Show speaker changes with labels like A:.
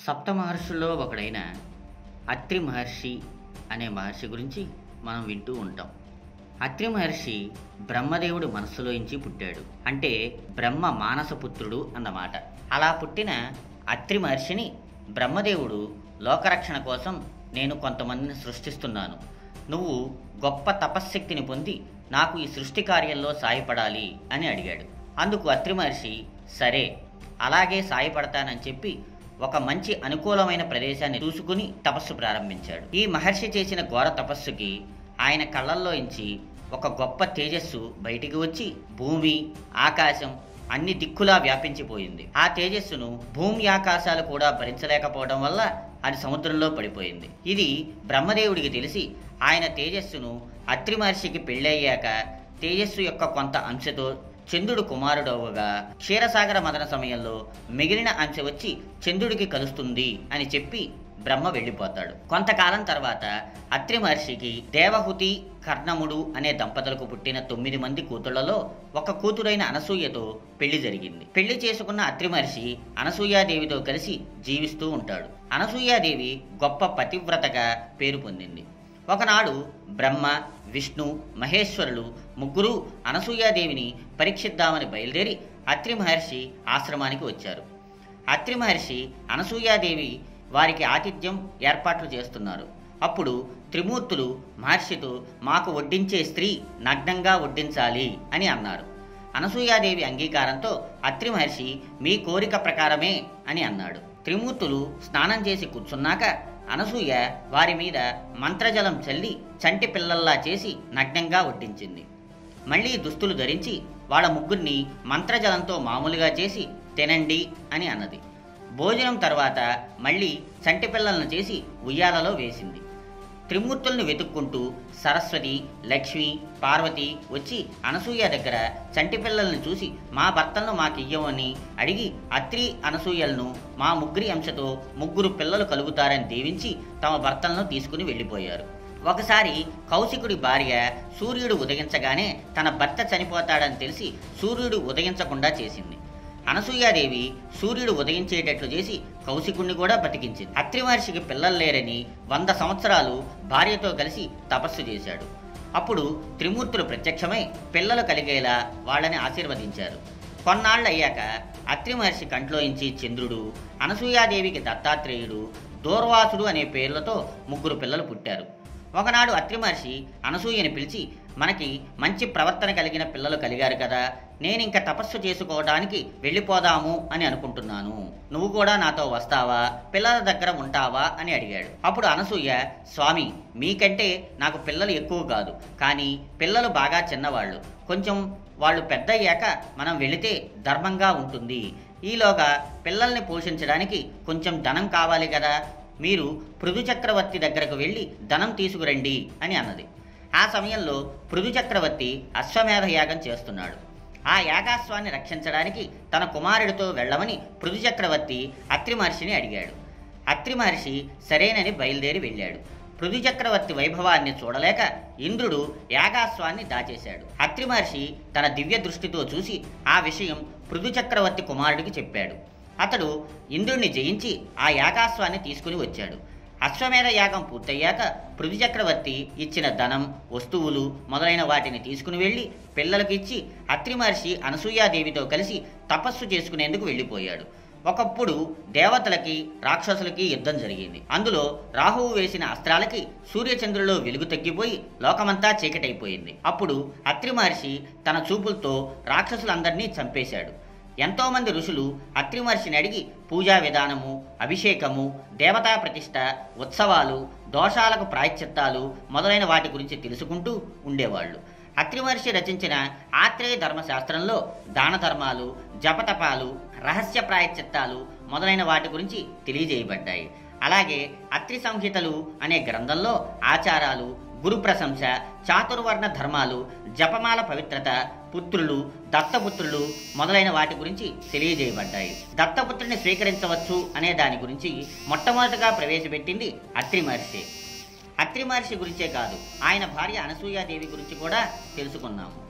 A: సప్త మహర్షుల్లో ఒకడైన అత్రి మహర్షి అనే మహర్షి గురించి మనం వింటూ ఉంటాం అత్రి మహర్షి బ్రహ్మదేవుడు మనస్సులోంచి పుట్టాడు అంటే బ్రహ్మ మానసపుత్రుడు అన్నమాట అలా పుట్టిన అత్రి మహర్షిని బ్రహ్మదేవుడు లోకరక్షణ కోసం నేను కొంతమందిని సృష్టిస్తున్నాను నువ్వు గొప్ప తపశ్శక్తిని పొంది నాకు ఈ సృష్టి కార్యంలో సాయపడాలి అని అడిగాడు అందుకు అత్రి మహర్షి సరే అలాగే సాయపడతానని చెప్పి ఒక మంచి అనుకూలమైన ప్రదేశాన్ని చూసుకుని తపస్సు ప్రారంభించాడు ఈ మహర్షి చేసిన ఘోర తపస్సుకి ఆయన కళ్ళల్లోంచి ఒక గొప్ప తేజస్సు బయటికి వచ్చి భూమి ఆకాశం అన్ని దిక్కులా వ్యాపించిపోయింది ఆ తేజస్సును భూమి ఆకాశాలు కూడా భరించలేకపోవడం వల్ల అది సముద్రంలో పడిపోయింది ఇది బ్రహ్మదేవుడికి తెలిసి ఆయన తేజస్సును అత్రి మహర్షికి పెళ్ళయ్యాక తేజస్సు యొక్క కొంత అంశతో చంద్రుడు కుమారుడవగా క్షీరసాగర మదన సమయంలో మిగిలిన అంశ వచ్చి చంద్రుడికి కలుస్తుంది అని చెప్పి బ్రహ్మ వెళ్ళిపోతాడు కొంతకాలం తర్వాత అత్రి మహర్షికి దేవహుతి కర్ణముడు అనే దంపతులకు పుట్టిన తొమ్మిది మంది కూతుళ్లలో ఒక కూతురైన అనసూయతో పెళ్లి జరిగింది పెళ్లి చేసుకున్న అత్రి మహర్షి అనసూయాదేవితో కలిసి జీవిస్తూ ఉంటాడు అనసూయాదేవి గొప్ప పతివ్రతగా పేరు పొందింది ఒకనాడు బ్రహ్మ విష్ణు మహేశ్వరులు ముగ్గురు అనసూయాదేవిని పరీక్షిద్దామని బయలుదేరి అత్రి మహర్షి ఆశ్రమానికి వచ్చారు అత్రి మహర్షి అనసూయాదేవి వారికి ఆతిథ్యం ఏర్పాట్లు చేస్తున్నారు అప్పుడు త్రిమూర్తులు మహర్షితో మాకు వడ్డించే స్త్రీ నగ్నంగా వడ్డించాలి అని అన్నారు అనసూయాదేవి అంగీకారంతో అత్రి మహర్షి మీ కోరిక ప్రకారమే అని అన్నాడు త్రిమూర్తులు స్నానం చేసి కూర్చున్నాక అనసూయ వారి మీద మంత్రజలం చల్లి చంటి పిల్లల్లా చేసి నగ్నంగా వడ్డించింది మళ్ళీ దుస్తులు ధరించి వాళ్ళ ముగ్గురిని మంత్రజలంతో మామూలుగా చేసి తినండి అని అన్నది భోజనం తర్వాత మళ్ళీ చంటి పిల్లలను చేసి ఉయ్యాలలో వేసింది త్రిమూర్తులను వెతుక్కుంటూ సరస్వతి లక్ష్మి పార్వతి వచ్చి అనసూయ దగ్గర చంటి పిల్లల్ని చూసి మా భర్తలను మాకు ఇయ్యమని అడిగి అత్రి అనసూయలను మా ముగ్గురి అంశతో ముగ్గురు పిల్లలు కలుగుతారని దీవించి తమ భర్తలను తీసుకుని వెళ్ళిపోయారు ఒకసారి కౌశికుడి భార్య సూర్యుడు ఉదయించగానే తన భర్త చనిపోతాడని తెలిసి సూర్యుడు ఉదయించకుండా చేసింది అనసూయాదేవి సూర్యుడు ఉదయించేటట్లు చేసి కౌశికుణ్ణి కూడా బతికించింది అత్రి మహర్షికి పిల్లలు లేరని వంద సంవత్సరాలు భార్యతో కలిసి తపస్సు చేశాడు అప్పుడు త్రిమూర్తులు ప్రత్యక్షమై పిల్లలు కలిగేలా వాళ్ళని ఆశీర్వదించారు కొన్నాళ్ళు అయ్యాక అత్రి మహర్షి కంట్లోంచి చంద్రుడు అనసూయాదేవికి దత్తాత్రేయుడు దూర్వాసుడు అనే పేర్లతో ముగ్గురు పిల్లలు పుట్టారు ఒకనాడు అత్రి మహర్షి అనసూయని పిలిచి మనకి మంచి ప్రవర్తన కలిగిన పిల్లలు కలిగారు కదా నేను ఇంకా తపస్సు చేసుకోవడానికి వెళ్ళిపోదాము అని అనుకుంటున్నాను నువ్వు కూడా నాతో వస్తావా పిల్లల దగ్గర ఉంటావా అని అడిగాడు అప్పుడు అనసూయ స్వామి మీకంటే నాకు పిల్లలు ఎక్కువ కాదు కానీ పిల్లలు బాగా చిన్నవాళ్ళు కొంచెం వాళ్ళు పెద్ద అయ్యాక మనం వెళితే ధర్మంగా ఉంటుంది ఈలోగా పిల్లల్ని పోషించడానికి కొంచెం ధనం కావాలి కదా మీరు పృథు చక్రవర్తి దగ్గరకు వెళ్ళి ధనం తీసుకురండి అని అన్నది ఆ సమయంలో పృథు చక్రవర్తి అశ్వమేధ యాగం చేస్తున్నాడు ఆ యాగాశ్వాన్ని రక్షించడానికి తన కుమారుడితో వెళ్ళమని పృథు చక్రవర్తి అత్రి మహర్షిని అడిగాడు అత్రి మహర్షి సరేనని బయలుదేరి వెళ్ళాడు పృథు చక్రవర్తి వైభవాన్ని చూడలేక ఇంద్రుడు యాగాశ్వాన్ని దాచేశాడు అత్రి మహర్షి తన దివ్య దృష్టితో చూసి ఆ విషయం పృథు చక్రవర్తి కుమారుడికి చెప్పాడు అతడు ఇంద్రుణ్ణి జయించి ఆ యాగాశ్వాన్ని తీసుకుని వచ్చాడు అశ్వమేధ యాగం పూర్తయ్యాక పృథు చక్రవర్తి ఇచ్చిన ధనం వస్తువులు మొదలైన వాటిని తీసుకుని వెళ్ళి పిల్లలకి ఇచ్చి అత్రి మహర్షి అనసూయాదేవితో కలిసి తపస్సు చేసుకునేందుకు వెళ్ళిపోయాడు ఒకప్పుడు దేవతలకి రాక్షసులకి యుద్ధం జరిగింది అందులో రాహువు వేసిన అస్త్రాలకి సూర్యచంద్రులో వెలుగు తగ్గిపోయి లోకమంతా చీకటైపోయింది అప్పుడు అత్రి మహర్షి తన చూపులతో రాక్షసులందరినీ చంపేశాడు ఎంతోమంది ఋషులు అత్రి మహర్షిని అడిగి పూజా విధానము అభిషేకము దేవతా ప్రతిష్ట ఉత్సవాలు దోషాలకు ప్రాయశ్చిత్తాలు మొదలైన వాటి గురించి తెలుసుకుంటూ ఉండేవాళ్ళు అత్రి మహర్షి రచించిన ఆత్రేయ ధర్మశాస్త్రంలో దాన ధర్మాలు జపతపాలు రహస్య ప్రాయశ్చిత్తాలు మొదలైన వాటి గురించి తెలియజేయబడ్డాయి అలాగే అత్రి సంహితలు అనే గ్రంథంలో ఆచారాలు గురు ప్రశంస చాతుర్వర్ణ ధర్మాలు జపమాల పవిత్రత పుత్రులు దత్తపుత్రులు మొదలైన వాటి గురించి తెలియజేయబడ్డాయి దత్తపుత్రుని స్వీకరించవచ్చు అనే దాని గురించి మొట్టమొదటగా ప్రవేశపెట్టింది అత్రి మహర్షి అత్రి మహర్షి గురించే కాదు ఆయన భార్య అనసూయాదేవి గురించి కూడా తెలుసుకున్నాము